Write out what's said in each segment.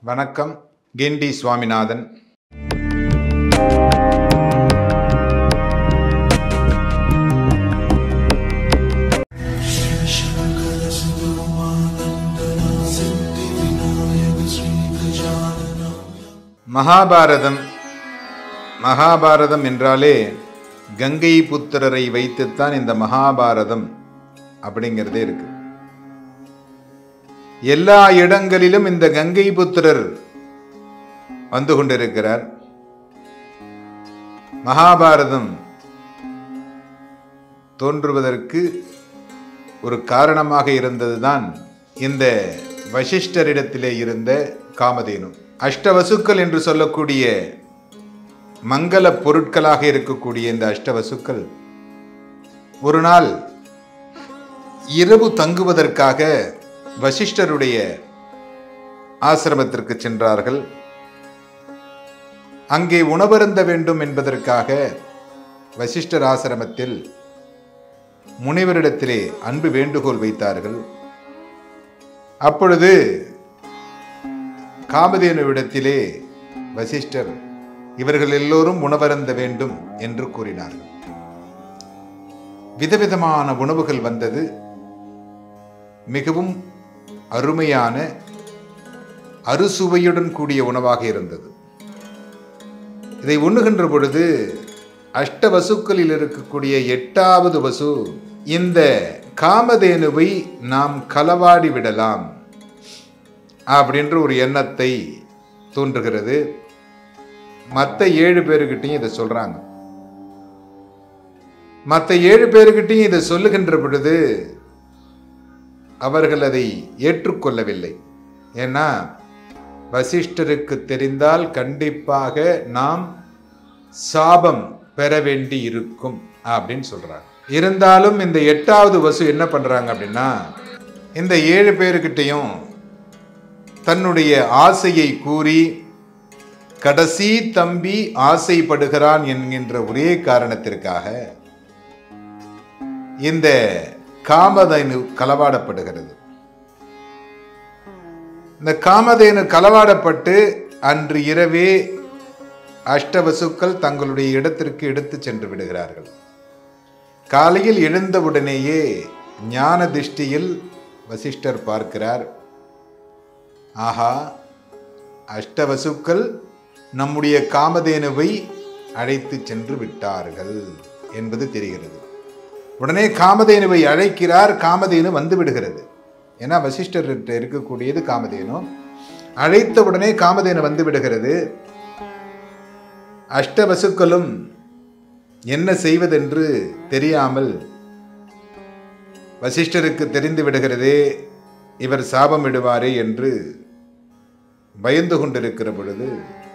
வணக்கம் கிண்டி சுவாமிநாதன் மகாபாரதம் மகாபாரதம் என்றாலே கங்கை புத்திரரை வைத்துத்தான் இந்த மகாபாரதம் அப்படிங்கிறதே இருக்கு எல்லா இடங்களிலும் இந்த கங்கை புத்திரர் வந்து கொண்டிருக்கிறார் மகாபாரதம் தோன்றுவதற்கு ஒரு காரணமாக இருந்ததுதான் இந்த வசிஷ்டரிடத்திலே இருந்த காமதேனு அஷ்டவசுக்கள் என்று சொல்லக்கூடிய மங்கள பொருட்களாக இருக்கக்கூடிய இந்த அஷ்டவசுக்கள் ஒரு நாள் இரவு தங்குவதற்காக வசிஷ்டருடைய ஆசிரமத்திற்கு சென்றார்கள் அங்கே உணவருந்த வேண்டும் என்பதற்காக வசிஷ்டர் ஆசிரமத்தில் முனிவரிடத்திலே அன்பு வேண்டுகோள் வைத்தார்கள் அப்பொழுது காமதேனுவிடத்திலே வசிஷ்டர் இவர்கள் எல்லோரும் உணவருந்த வேண்டும் என்று கூறினார்கள் விதவிதமான உணவுகள் வந்தது மிகவும் அருமையான அறுசுவையுடன் கூடிய உணவாக இருந்தது இதை உண்ணுகின்ற பொழுது அஷ்ட வசுக்களில் இருக்கக்கூடிய எட்டாவது வசு இந்த காமதேனுவை நாம் களவாடி விடலாம் அப்படின்ற ஒரு எண்ணத்தை தோன்றுகிறது மற்ற ஏழு பேருக்கிட்டையும் இதை சொல்றாங்க மற்ற ஏழு பேருக்கிட்டையும் இதை சொல்லுகின்ற பொழுது அவர்கள் அதை ஏற்றுக்கொள்ளவில்லை ஏன்னா வசிஷ்டருக்கு தெரிந்தால் கண்டிப்பாக நாம் சாபம் பெற வேண்டி இருக்கும் அப்படின்னு சொல்றாங்க இருந்தாலும் இந்த எட்டாவது வசு என்ன பண்றாங்க அப்படின்னா இந்த ஏழு பேருக்கிட்டையும் தன்னுடைய ஆசையை கூறி கடைசி தம்பி ஆசைப்படுகிறான் என்கின்ற ஒரே காரணத்திற்காக இந்த காமதேனு களவாடப்படுகிறது இந்த காமதேனு களவாடப்பட்டு அன்று இரவே அஷ்டவசுக்கள் தங்களுடைய இடத்திற்கு எடுத்து சென்று விடுகிறார்கள் காலையில் எழுந்தவுடனேயே ஞான திருஷ்டியில் வசிஷ்டர் பார்க்கிறார் ஆஹா அஷ்டவசுக்கள் நம்முடைய காமதேனுவை அழைத்து சென்று விட்டார்கள் என்பது தெரிகிறது உடனே காமதேனுவை அழைக்கிறார் காமதேனு வந்து விடுகிறது ஏன்னா வசிஷ்டர் இருக்கக்கூடியது காமதேனு அழைத்த உடனே காமதேனு வந்து விடுகிறது அஷ்டவசுக்களும் என்ன செய்வதென்று தெரியாமல் வசிஷ்டருக்கு தெரிந்து விடுகிறதே இவர் சாபம் விடுவாரே என்று பயந்து கொண்டிருக்கிற பொழுது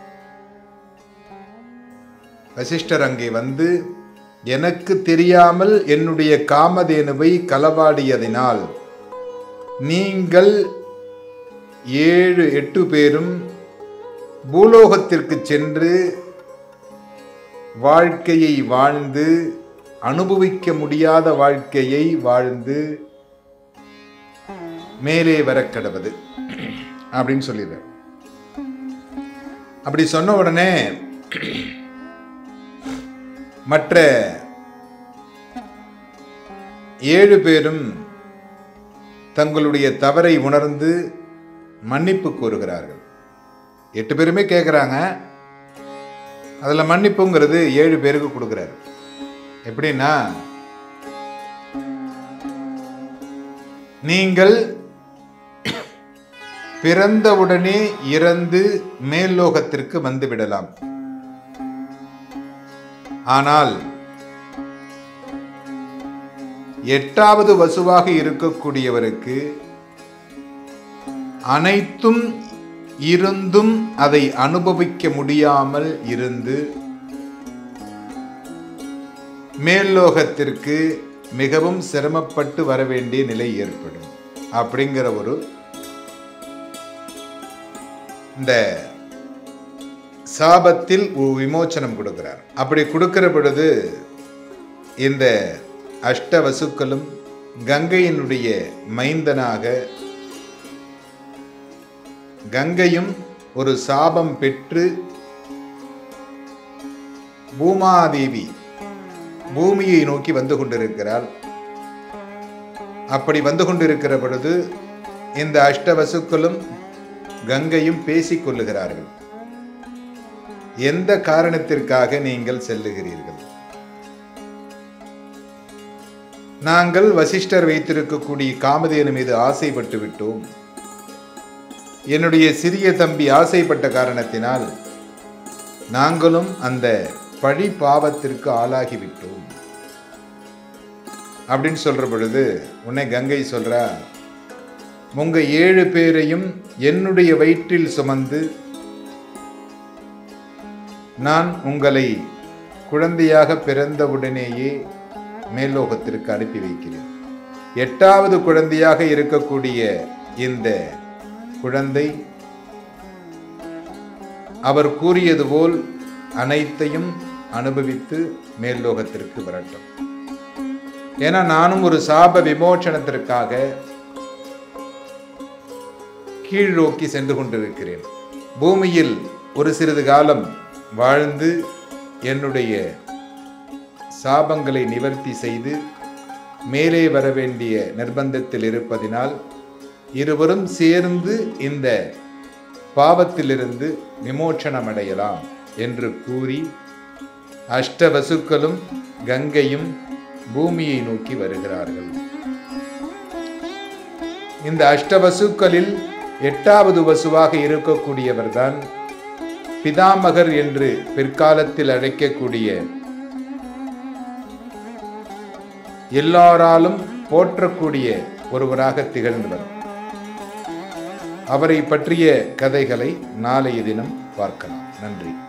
வசிஷ்டர் அங்கே வந்து எனக்கு தெரியாமல் என்னுடைய காமதேனுவை களவாடியதினால் நீங்கள் ஏழு எட்டு பேரும் பூலோகத்திற்கு சென்று வாழ்க்கையை வாழ்ந்து அனுபவிக்க முடியாத வாழ்க்கையை வாழ்ந்து மேலே வர கடவுது அப்படின்னு சொல்லிடுறார் அப்படி சொன்ன உடனே மற்ற ஏழு பேரும் தங்களுடைய தவறை உணர்ந்து மன்னிப்பு கோருகிறார்கள் எட்டு பேருமே கேட்குறாங்க அதில் மன்னிப்புங்கிறது ஏழு பேருக்கு கொடுக்குறாரு எப்படின்னா நீங்கள் பிறந்தவுடனே இறந்து மேல்லோகத்திற்கு வந்து விடலாம் ஆனால் எட்டாவது வசுவாக இருக்கக்கூடியவருக்கு அனைத்தும் இருந்தும் அதை அனுபவிக்க முடியாமல் இருந்து மேல்லோகத்திற்கு மிகவும் சிரமப்பட்டு வர வேண்டிய நிலை ஏற்படும் அப்படிங்கிற ஒரு இந்த சாபத்தில் ஒரு விமோச்சனம் கொடுக்கிறார் அப்படி கொடுக்கிற பொழுது இந்த அஷ்டவசுக்களும் கங்கையினுடைய மைந்தனாக கங்கையும் ஒரு சாபம் பெற்று பூமாதேவி பூமியை நோக்கி வந்து கொண்டிருக்கிறாள் அப்படி வந்து கொண்டிருக்கிற பொழுது இந்த அஷ்டவசுக்களும் கங்கையும் பேசிக் கொள்ளுகிறார்கள் எந்த காரணத்திற்காக நீங்கள் செல்லுகிறீர்கள் நாங்கள் வசிஷ்டர் வைத்திருக்கக்கூடிய காமதேனு மீது ஆசைப்பட்டு விட்டோம் என்னுடைய சிறிய தம்பி ஆசைப்பட்ட காரணத்தினால் நாங்களும் அந்த பழி பாவத்திற்கு ஆளாகிவிட்டோம் அப்படின்னு சொல்ற பொழுது உன்னை கங்கை சொல்றா உங்க ஏழு பேரையும் என்னுடைய வயிற்றில் சுமந்து நான் உங்களை குழந்தையாக பிறந்தவுடனேயே மேல்லோகத்திற்கு அனுப்பி வைக்கிறேன் எட்டாவது குழந்தையாக இருக்கக்கூடிய இந்த குழந்தை அவர் கூறியது போல் அனைத்தையும் அனுபவித்து மேல்லோகத்திற்கு வரட்டும் ஏன்னா நானும் ஒரு சாப விமோச்சனத்திற்காக கீழ் நோக்கி சென்று கொண்டிருக்கிறேன் பூமியில் ஒரு சிறிது காலம் வாழ்ந்து என்னுடைய சாபங்களை நிவர்த்தி செய்து மேலே வர வேண்டிய நிர்பந்தத்தில் இருப்பதினால் இருவரும் சேர்ந்து இந்த பாவத்திலிருந்து விமோச்சனம் அடையலாம் என்று கூறி அஷ்டவசுக்களும் கங்கையும் பூமியை நோக்கி வருகிறார்கள் இந்த அஷ்டவசுக்களில் எட்டாவது வசுவாக இருக்கக்கூடியவர்தான் பிதாமகர் என்று பிற்காலத்தில் அழைக்கக்கூடிய எல்லாராலும் போற்றக்கூடிய ஒருவராக திகழ்ந்தவர் அவரை பற்றிய கதைகளை நாளைய தினம் பார்க்கலாம் நன்றி